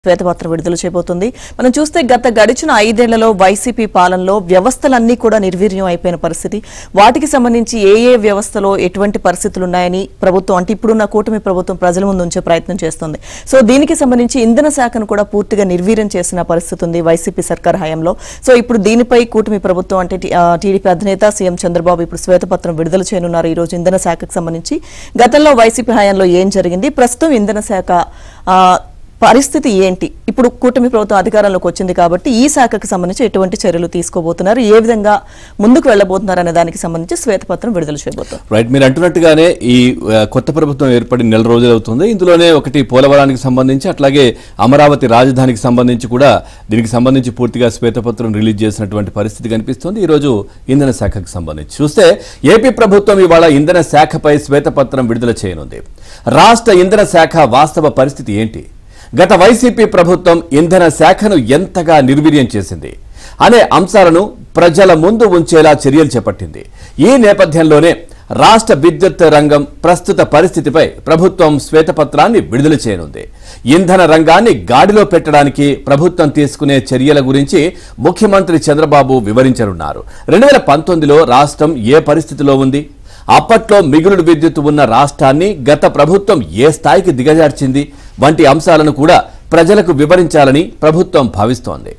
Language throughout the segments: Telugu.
శ్వేతపత్రం విడుదల చేయబోతుంది మనం చూస్తే గత గడిచిన ఐదేళ్లలో వైసీపీ పాలనలో వ్యవస్థలన్నీ కూడా నిర్వీర్యం అయిపోయిన పరిస్థితి వాటికి సంబంధించి ఏ ఏ వ్యవస్థలో ఎటువంటి పరిస్థితులు ఉన్నాయని ప్రభుత్వం అంటే ఇప్పుడున్న కూటమి ప్రభుత్వం ప్రజల ముందు ఉంచే ప్రయత్నం చేస్తుంది సో దీనికి సంబంధించి ఇంధన శాఖను కూడా పూర్తిగా నిర్వీర్యం చేసిన పరిస్థితి ఉంది వైసీపీ సర్కార్ హయాంలో సో ఇప్పుడు దీనిపై కూటమి ప్రభుత్వం అంటే టీ- ఆ, టీడీపీ అధినేత సీఎం చంద్రబాబు ఇప్పుడు శ్వేతపత్రం విడుదల చేయనున్నారు ఈ రోజు ఇంధన శాఖకు సంబంధించి గతంలో వైసీపీ హయాంలో ఏం జరిగింది ప్రస్తుతం ఇంధన శాఖ ఆ, పరిస్థితి ఏంటి ఇప్పుడు కూటమి ప్రభుత్వం అధికారంలోకి వచ్చింది కాబట్టి ఈ శాఖకు సంబంధించి ఎటువంటి చర్యలు తీసుకోబోతున్నారు ఏ విధంగా ముందుకు వెళ్లబోతున్నారు అనే దానికి సంబంధించి శ్వేతపత్రం విడుదల చేయబోతున్నారు రైట్ మీరు అంటున్నట్టుగానే ఈ ఆ, కొత్త ప్రభుత్వం ఏర్పడి నెల రోజులు అవుతుంది ఇందులోనే ఒకటి పోలవరానికి సంబంధించి అట్లాగే అమరావతి రాజధానికి సంబంధించి కూడా దీనికి సంబంధించి పూర్తిగా శ్వేతపత్రం రిలీజ్ చేసినటువంటి పరిస్థితి కనిపిస్తోంది ఈ రోజు ఇంధన శాఖకు సంబంధించి చూస్తే ఏపీ ప్రభుత్వం ఇవాళ ఇంధన శాఖపై శ్వేతపత్రం విడుదల చేయనుంది రాష్ట్ర ఇంధన శాఖ వాస్తవ పరిస్థితి ఏంటి గత వైసీపీ ప్రభుత్వం ఇంధన శాఖను ఎంతగా నిర్వీర్యం చేసింది అనే అంశాలను ప్రజల ముందు ఉంచేలా చర్యలు చేపట్టింది ఈ నేపథ్యంలోనే రాష్ట్ర విద్యుత్ రంగం ప్రస్తుత పరిస్థితిపై ప్రభుత్వం శ్వేతపత్రాన్ని విడుదల చేయనుంది ఇంధన రంగాన్ని గాడిలో పెట్టడానికి ప్రభుత్వం తీసుకునే చర్యల గురించి ముఖ్యమంత్రి చంద్రబాబు వివరించనున్నారు రెండు వేల పంతొమ్మిదిలో రాష్ట్రం ఏ పరిస్థితిలో ఉంది అప్పట్లో మిగులు విద్యుత్ ఉన్న రాష్ట్రాన్ని గత ప్రభుత్వం ఏ స్థాయికి దిగజార్చింది వంటి అంశాలను కూడా ప్రజలకు వివరించాలని ప్రభుత్వం భావిస్తోంది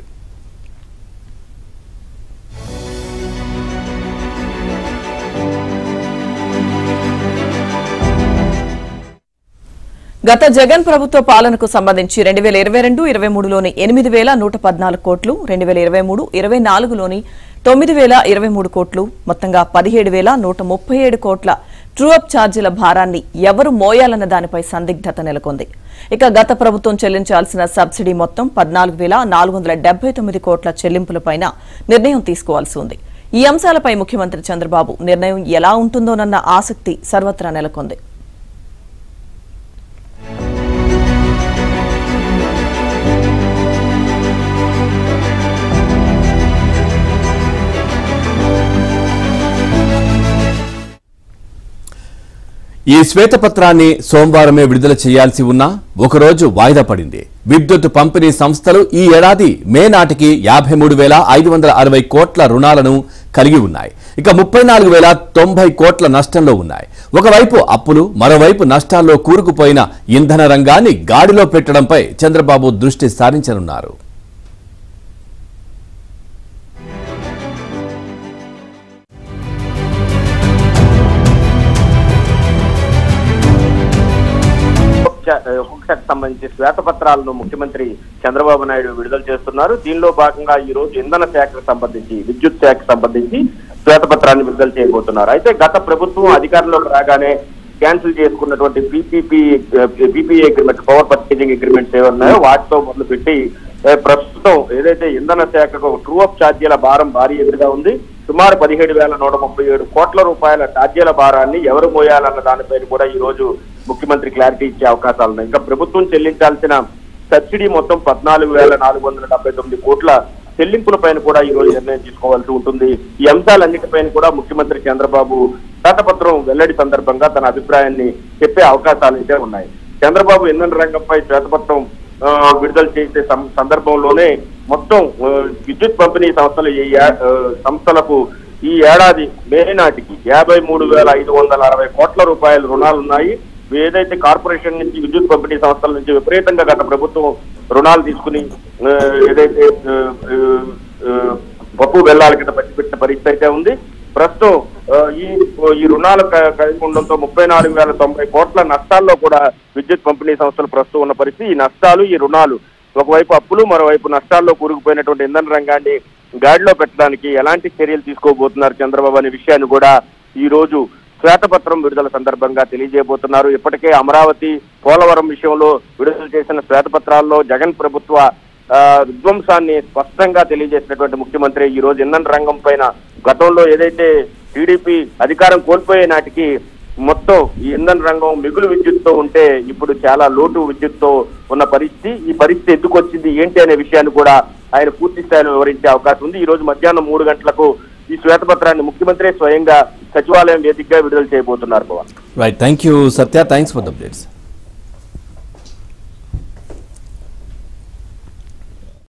గత జగన్ ప్రభుత్వ పాలనకు సంబంధించి రెండు వేల ఇరవై రెండు ఇరవై మూడులోని ఎనిమిది వేల నూట పద్నాలుగు కోట్లు రెండు వేల ఇరవై మూడు ఇరవై నాలుగులోని తొమ్మిది వేల ఇరవై మూడు కోట్లు మొత్తంగా పదిహేడు వేల నూట ముప్పై ఏడు కోట్ల ట్రూఅప్ ఛార్జీల భారాన్ని ఎవరు మోయాలన్న దానిపై సందిగ్ధత నెలకొంది ఇక గత ప్రభుత్వం చెల్లించాల్సిన సబ్సిడీ మొత్తం పద్నాలుగు వేల నాలుగు వందల డెబ్బై తొమ్మిది కోట్ల చెల్లింపులపైన నిర్ణయం తీసుకోవాల్సి ఉంది ఈ అంశాలపై ముఖ్యమంత్రి చంద్రబాబు నిర్ణయం ఎలా ఉంటుందోనన్న ఆసక్తి సర్వత్రా నెలకొంది ఈ శ్వేతపత్రాన్ని సోమవారమే విడుదల చేయాల్సి ఉన్నా ఒకరోజు వాయిదా పడింది విద్యుత్ పంపిణీ సంస్థలు ఈ ఏడాది మే నాటికి యాభై మూడు వేల ఐదు వందల అరవై కోట్ల రుణాలను కలిగి ఉన్నాయి ఇక ముప్పై నాలుగు వేల తొంభై కోట్ల నష్టంలో ఉన్నాయి ఒకవైపు అప్పులు మరోవైపు నష్టాల్లో కూరుకుపోయిన ఇంధన రంగాన్ని గాడిలో పెట్టడంపై చంద్రబాబు దృష్టి సారించనున్నారు ఒక్కొక్కటి సంబంధించి శ్వేతపత్రాలను ముఖ్యమంత్రి చంద్రబాబు నాయుడు విడుదల చేస్తున్నారు దీనిలో భాగంగా ఈ రోజు ఇంధన శాఖకు సంబంధించి విద్యుత్ శాఖకు సంబంధించి శ్వేతపత్రాన్ని విడుదల చేయబోతున్నారు అయితే గత ప్రభుత్వం అధికారంలోకి రాగానే క్యాన్సిల్ చేసుకున్నటువంటి PPP PPA agreement power purchasing agreements ఏమన్నాయో వాటితో మొదలుపెట్టి ఏ, ప్రస్తుతం ఏదైతే ఇంధన శాఖకు ట్రూ అప్ ఛార్జీల భారం భారీ ఎదురుగా ఉంది సుమారు పదిహేడు వేల నూట ముప్పై ఏడు కోట్ల రూపాయల ఛార్జీల భారాన్ని ఎవరు మోయాలన్న దానిపైన కూడా ఈ రోజు ముఖ్యమంత్రి క్లారిటీ ఇచ్చే అవకాశాలు ఉన్నాయి ఇంకా ప్రభుత్వం చెల్లించాల్సిన సబ్సిడీ మొత్తం పద్నాలుగు వేల నాలుగు వందల డెబ్బై తొమ్మిది కోట్ల చెల్లింపుల పైన కూడా ఈ రోజు నిర్ణయం తీసుకోవాల్సి ఉంటుంది ఈ అంశాలన్నిటిపైన కూడా ముఖ్యమంత్రి చంద్రబాబు శ్వేతపత్రం వెల్లడి సందర్భంగా తన అభిప్రాయాన్ని చెప్పే అవకాశాలు అయితే ఉన్నాయి చంద్రబాబు ఇంధన రంగంపై శ్వేతపత్రం ఆ, విడుదల చేసే సం- సందర్భంలోనే మొత్తం ఆ, విద్యుత్ పంపిణీ సంస్థలు ఈ ఏ- ఆ, సంస్థలకు ఈ ఏడాది మే నాటికి యాభై మూడు వేల ఐదు వందల అరవై కోట్ల రూపాయల రుణాలు ఉన్నాయి ఏదైతే కార్పొరేషన్ నుంచి విద్యుత్ పంపిణీ సంస్థల నుంచి విపరీతంగా గత ప్రభుత్వం రుణాలు తీసుకుని ఆ, ఏదైతే ఆ, ఆ, ఆ, పప్పు బెల్లాల కింద పట్టి పెట్టిన పరిస్థితి అయితే ఉంది ప్రస్తుతం ఆ, ఈ ఈ రుణాలు క- కలిగి ఉండడంతో ముప్పై నాలుగు వేల తొంభై కోట్ల నష్టాల్లో కూడా విద్యుత్ పంపిణీ సంస్థలు ప్రస్తుతం ఉన్న పరిస్థితి ఈ నష్టాలు ఈ రుణాలు ఒకవైపు అప్పులు మరోవైపు నష్టాల్లో కూరుకుపోయినటువంటి ఇంధన రంగాన్ని గాడిలో పెట్టడానికి ఎలాంటి చర్యలు తీసుకోబోతున్నారు చంద్రబాబు అనే విషయాన్ని కూడా ఈ రోజు శ్వేతపత్రం విడుదల సందర్భంగా తెలియజేయబోతున్నారు ఇప్పటికే అమరావతి పోలవరం విషయంలో విడుదల చేసిన శ్వేతపత్రాల్లో జగన్ ప్రభుత్వ ఆ, విధ్వంసాన్ని స్పష్టంగా తెలియజేసినటువంటి ముఖ్యమంత్రి ఈ రోజు ఇంధన రంగం పైన గతంలో ఏదైతే టీడీపీ అధికారం కోల్పోయే నాటికి మొత్తం ఈ ఇంధన రంగం మిగులు విద్యుత్తో ఉంటే ఇప్పుడు చాలా లోటు విద్యుత్తో ఉన్న పరిస్థితి ఈ పరిస్థితి ఎందుకు వచ్చింది ఏంటి అనే విషయాన్ని కూడా ఆయన పూర్తి స్థాయిలో వివరించే అవకాశం ఉంది ఈ రోజు మధ్యాహ్నం మూడు గంటలకు ఈ శ్వేతపత్రాన్ని ముఖ్యమంత్రి స్వయంగా సచివాలయం వేదికగా విడుదల చేయబోతున్నారు Pawan right thank you Satya thanks for the updates